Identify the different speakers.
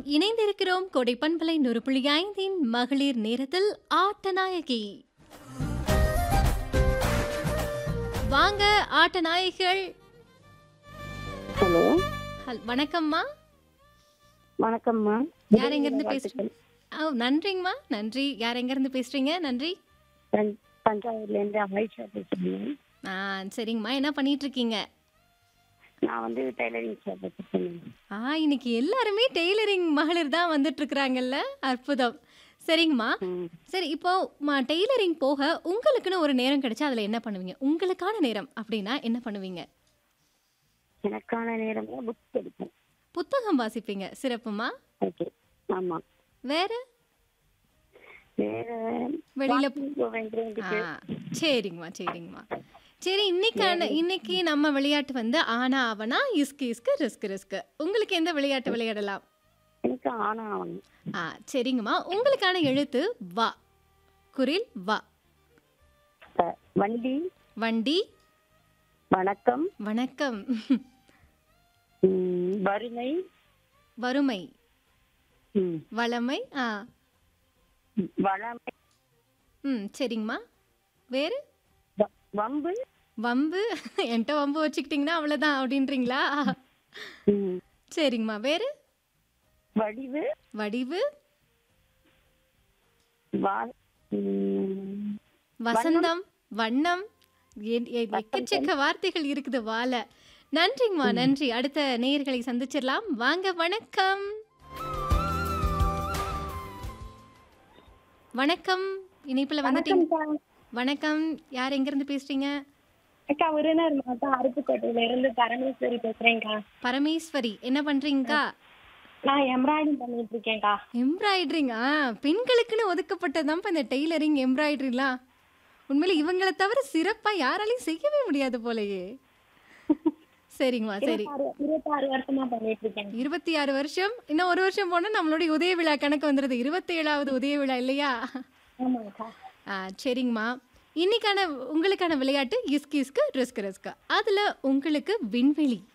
Speaker 1: இணைந்திருக்கிறோம் கொடை பண்பலை நூறு புள்ளி ஐந்தின் மகளிர் நேரத்தில் ஆட்டநாயகி வாங்க ஆட்டநாயகிகள்
Speaker 2: ஹலோ
Speaker 1: ஹல்- வணக்கம்மா
Speaker 2: வணக்கம்மா
Speaker 1: யார் எங்க இருந்து பேசுறீங்க ஓ நன்றிங்கம்மா நன்றி யார் எங்க இருந்து பேசுறீங்க நன்றி
Speaker 2: தஞ்- தஞ்சாவூர்ல இருந்து ஆயிஷா பேசுறேன்
Speaker 1: ஆ சரிங்கம்மா என்ன பண்ணிட்டு இருக்கீங்க
Speaker 2: நான் வந்து டைலரிங் ஷாப் வச்சிருக்கேன்
Speaker 1: ஆ இன்னைக்கு எல்லாருமே டெய்லரிங் மகளிர் தான் வந்துட்டு இருக்கிறாங்கல்ல அற்புதம் சரிங்கம்மா
Speaker 2: ம்.
Speaker 1: சரி இப்போ ம- டெய்லரிங் போக உங்களுக்குன்னு ஒரு நேரம் கிடைச்சா அதுல என்ன பண்ணுவீங்க உங்களுக்கான நேரம் அப்படின்னா என்ன பண்ணுவீங்க
Speaker 2: எனக்கான நேரமே புக் படிப்பேன்
Speaker 1: புத்தகம் வாசிப்பீங்க சிறப்புமா
Speaker 2: ஓகே ஆமா
Speaker 1: வேற
Speaker 2: வேற
Speaker 1: வெளியில
Speaker 2: walking போவேன் ground
Speaker 1: ஆ,
Speaker 2: க்கு.
Speaker 1: சரிங்கம்மா சரிங்கம்மா சரி இன்னைக்கான இன்னைக்கு நம்ம விளையாட்டு வந்து ஆனா அவனா இஸ்கு இஸ்கு ரிஸ்க் ரிஸ்க் உங்களுக்கு எந்த விளையாட்டு விளையாடலாம்
Speaker 2: எனக்கு ஆனா ஆவணும்
Speaker 1: ஆ சரிங்கம்மா உங்களுக்கான எழுத்து வா குரில் வா
Speaker 2: அஹ், வண்டி
Speaker 1: வண்டி
Speaker 2: வணக்கம்
Speaker 1: வணக்கம்
Speaker 2: ம், வறுமை
Speaker 1: வறுமை
Speaker 2: ம்,
Speaker 1: வளமை ஆ
Speaker 2: வளமை
Speaker 1: ம் சரிங்கம்மா வேறு
Speaker 2: வ- வம்பு
Speaker 1: வம்பு என்கிட்ட வம்பு வச்சுக்கிட்டிங்கன்னா அவ்வளோதான் அப்படின்றீங்களா
Speaker 2: ம்,
Speaker 1: சரிங்கம்மா வேறு
Speaker 2: வடிவு
Speaker 1: வடிவு
Speaker 2: வா- ம்,
Speaker 1: வசந்தம் வண்ணம் எ- எ- எக்கச்சக்க வார்த்தைகள் இருக்குது வாழ நன்றிங்கம்மா நன்றி அடுத்த நேயர்களை சந்திச்சிடலாம் வாங்க வணக்கம் வணக்கம் இணைப்புல வந்துட்டீங்க வணக்கம் யார் எங்க இருந்து பேசுறீங்க
Speaker 3: அக்கா விருதுநகர் மாவட்டம் அருப்புக்கோட்டையில இருந்து பரமேஸ்வரி பேசுறேன்க்கா
Speaker 1: பரமேஸ்வரி என்ன பண்றீங்கக்கா
Speaker 3: நான் எம்ப்ராய்டிங் பண்ணிட்டு இருக்கேன்க்கா
Speaker 1: எம்ப்ராய்டரிங் ஆ பெண்களுக்குன்னு ஒதுக்கப்பட்டதான்ப்பா இந்த டெய்லரிங் எம்ப்ராய்டரிலாம் உண்மையில இவங்களை தவிர சிறப்பா யாராலையும் செய்யவே முடியாது போலயே சரிங்கம்மா சரி
Speaker 3: இருபத்தாறு இருபத்தாறு வருஷமா பண்ணிட்டு இருக்கேன்
Speaker 1: இருபத்தி ஆறு வருஷம் இன்னும் ஒரு வருஷம் போனா நம்மளுடைய உதய விழா கணக்கு வந்துடுது இருபத்தி ஏழாவது உதய விழா இல்லையா
Speaker 3: ஆமாக்கா
Speaker 1: ஆ சரிங்கம்மா இன்னைக்கான உங்களுக்கான விளையாட்டு இஸ்கு இஸ்கு ரிஸ்க் ரிஸ்க் அதுல உங்களுக்கு விண்வெளி